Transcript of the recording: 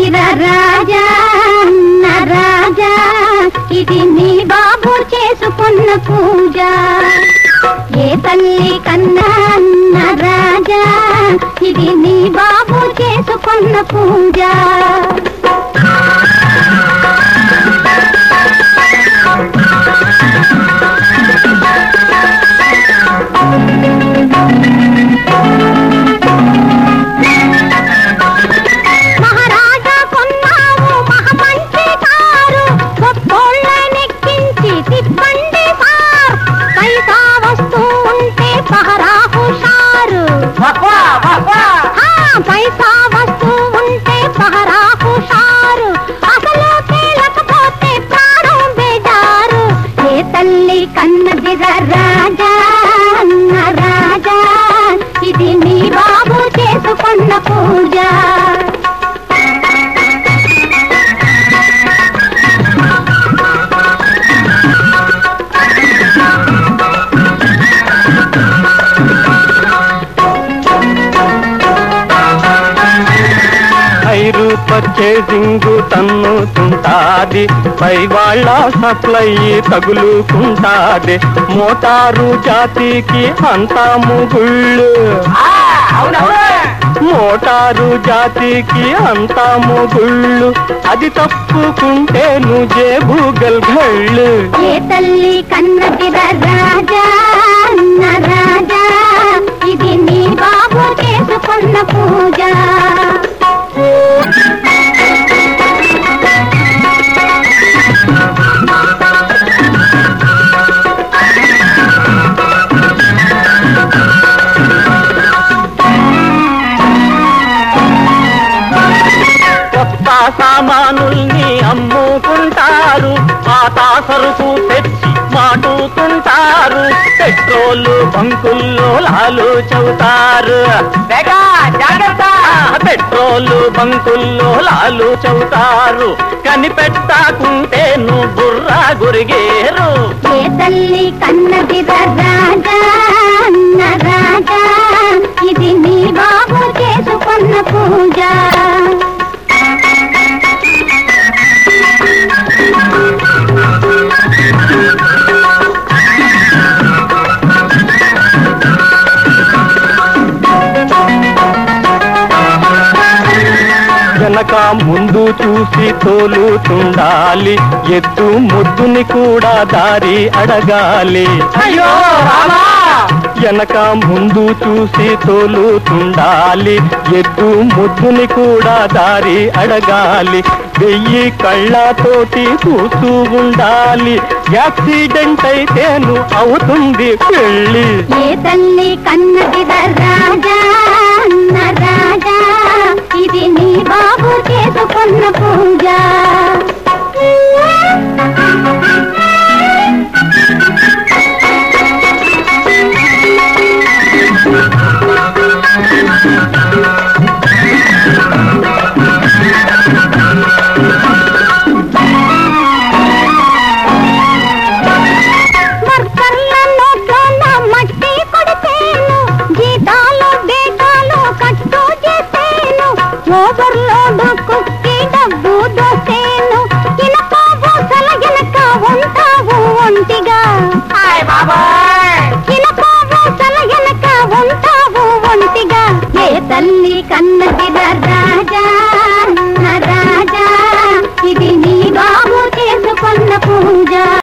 కన్నదిరా రాజా నా రాజా ఇది నీ బాబు చేసుకున్న పూజ ఏ తల్లి కన్నా నా రాజా ఇది నీ బాబు చేసుకున్న పూజ మహారాజా కొన్నావు మహమంచి కారు గొప్పోళ్ళనెక్కించి తిప్పండి సార్ పైసా వస్తూ ఉంటే పహరా హుషారు ఆ, పైసా వస్తూ ఉంటే పహరా హుషారు అసలు తేలకపోతే ప్రాణం బేజారు ఏ తల్లి కన్నదిరా రాజా అన్న రాజా ఇది నీ బాబు చేసుకున్న పూజ ఐరు పర్చేసింగ్ తన్నుతుంటాది పై వాళ్ళ సప్లై తగులుకుంటాది మోటారు జాతికి అంతా ముగుళ్ళు మోటారు జాతికి అంతా ముగుళ్ళు అది తప్పుకుంటే నుజే భూగల్ గళ్ళు ఏ తల్లి కన్నదిరా రాజా అన్న రాజా ఇది నీ బాబు చేసుకున్న పూజ కొత్త సామానుల్ని అమ్ముకుంటారు పాత సరుకు తెచ్చి మాటుకుంటారు పెట్రోల్ బంకుల్లో లాలు చౌతారు పెట్రోల్ బంకుల్లో లాలు చౌతారు కనిపెట్టకుంటే నువ్వు బుర్రా గురిగేరు ఏ తల్లి కన్నదిరా రాజా అన్న రాజా ఇది నీ బాబు చేసుకున్న పూజ వెనక ముందు చూసి తోలుతుండాలి ఎద్దు ముద్దుని కూడా దారి అడగాలి అయ్యో రామా వెనక ముందు చూసి తోలుతుండాలి ఎద్దు ముద్దుని కూడా దారి అడగాలి వెయ్యి కళ్ళతోటి చూస్తూ ఉండాలి యాక్సిడెంట్ అయితేను అవుతుంది పెళ్ళి ఏ తల్లి కన్నదిరా రాజా అన్న రాజా ఇది నీ బాబు చేసుకున్న పూజ వర్కర్ల నోట్లోన మట్టి కొడితేను జీతాలు బేటాలు కట్టు చేసేను ఓవర్లోడ్ కుక్క